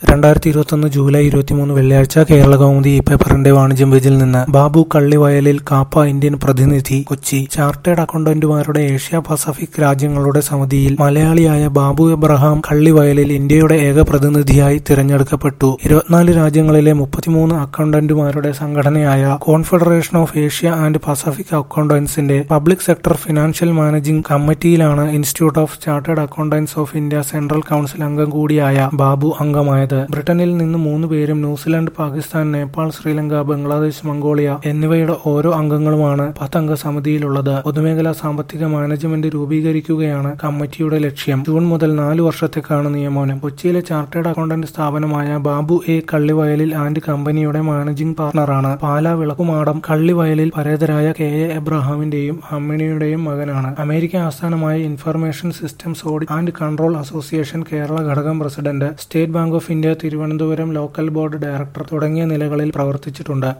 രണ്ടായിരത്തി ഇരുപത്തൊന്ന് ജൂലൈ ഇരുപത്തിമൂന്ന് വെള്ളിയാഴ്ച കേരള കൗമുദി ഈ പേപ്പറിന്റെ വാണിജ്യം പേജിൽ നിന്ന് ബാബു കള്ളിവയലിൽ കാപ്പ ഇന്ത്യൻ പ്രതിനിധി കൊച്ചി ചാർട്ടേഡ് അക്കൗണ്ടന്റുമാരുടെ ഏഷ്യ പസഫിക് രാജ്യങ്ങളുടെ സമിതിയിൽ മലയാളിയായ ബാബു എബ്രഹാം കള്ളിവയലിൽ ഇന്ത്യയുടെ ഏക പ്രതിനിധിയായി തിരഞ്ഞെടുക്കപ്പെട്ടു ഇരുപത്തിനാല് രാജ്യങ്ങളിലെ മുപ്പത്തിമൂന്ന് അക്കൗണ്ടന്റുമാരുടെ സംഘടനയായ Confederation of Asia and Pacific അക്കൗണ്ടൻസിന്റെ പബ്ലിക് സെക്ടർ ഫിനാൻഷ്യൽ മാനേജിംഗ് കമ്മിറ്റിയിലാണ് Institute of Chartered Accountants of India Central Council അംഗം കൂടിയായ ബാബു അംഗമായത് ബ്രിട്ടനിൽ നിന്ന് മൂന്ന് പേരും ന്യൂസിലാൻഡ് പാകിസ്ഥാൻ നേപ്പാൾ ശ്രീലങ്ക ബംഗ്ലാദേശ് മംഗോളിയ എന്നിവയുടെ ഓരോ അംഗങ്ങളുമാണ് പത്തംഗ സമിതിയിലുള്ളത് പൊതുമേഖലാ സാമ്പത്തിക മാനേജ്മെന്റ് രൂപീകരിക്കുകയാണ് കമ്മിറ്റിയുടെ ലക്ഷ്യം ജൂൺ മുതൽ നാല് വർഷത്തേക്കാണ് നിയമനം കൊച്ചിയിലെ ചാർട്ടേഡ് അക്കൗണ്ടന്റ് സ്ഥാപനമായ ബാബു എ കള്ളിവയലിൽ ആൻഡ് കമ്പനിയുടെ മാനേജിംഗ് പാർട്ണറാണ് പാലാ വിളക്കുമാടം കള്ളിവയലിൽ പരേതരായ കെ എ എബ്രഹാമിന്റെയും അമ്മിണിയുടെയും മകനാണ് അമേരിക്ക ആസ്ഥാനമായ Information Systems Audit and Control Association Kerala ഘടകം president State Bank of India Thiruvananthapuram local board director തുടങ്ങിയ നിലകളിൽ പ്രവർത്തിച്ചിട്ടുണ്ട്